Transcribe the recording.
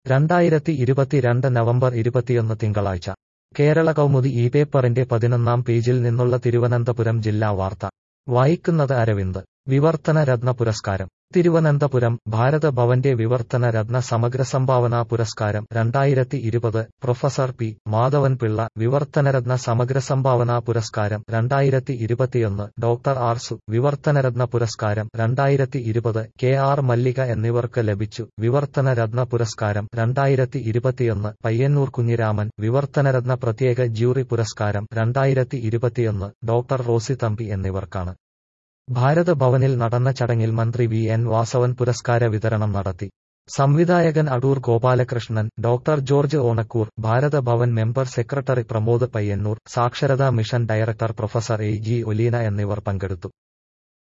രണ്ടായിരത്തി ഇരുപത്തിരണ്ട് നവംബർ ഇരുപത്തിയൊന്ന് തിങ്കളാഴ്ച കേരള കൗമുദി ഈ പേപ്പറിന്റെ പതിനൊന്നാം പേജിൽ നിന്നുള്ള തിരുവനന്തപുരം ജില്ലാ വാർത്ത വായിക്കുന്നത് അരവിന്ദ് വിവർത്തന രത്ന പുരസ്കാരം തിരുവനന്തപുരം ഭാരത ഭവന്റെ വിവർത്തന രത്ന സമഗ്ര സംഭാവനാ പുരസ്കാരം രണ്ടായിരത്തി ഇരുപത് പ്രൊഫസർ പി മാധവൻ പിള്ള വിവർത്തനരത്ന സമഗ്ര സംഭാവനാ പുരസ്കാരം രണ്ടായിരത്തി ഇരുപത്തിയൊന്ന് ഡോക്ടർ ആർ സു വിവർത്തനരത്ന പുരസ്കാരം രണ്ടായിരത്തി ഇരുപത് കെ ആർ മല്ലിക എന്നിവർക്ക് ലഭിച്ചു വിവർത്തന രത്ന പുരസ്കാരം രണ്ടായിരത്തി ഇരുപത്തിയൊന്ന് പയ്യന്നൂർ കുഞ്ഞിരാമൻ വിവർത്തനരത്ന പ്രത്യേക ജ്യൂറി പുരസ്കാരം രണ്ടായിരത്തി ഇരുപത്തിയൊന്ന് ഡോക്ടർ റോസി തമ്പി എന്നിവർക്കാണ് ഭാരത ഭവനിൽ നടന്ന ചടങ്ങിൽ മന്ത്രി വി എൻ വാസവൻ പുരസ്കാര വിതരണം നടത്തി സംവിധായകൻ Adoor Gopalakrishnan doctor George Onakkoor Bharatha Bhavan member secretary Pramod Payyannur സാക്ഷരതാ mission director professor A G Oleena എന്നിവർ പങ്കെടുത്തു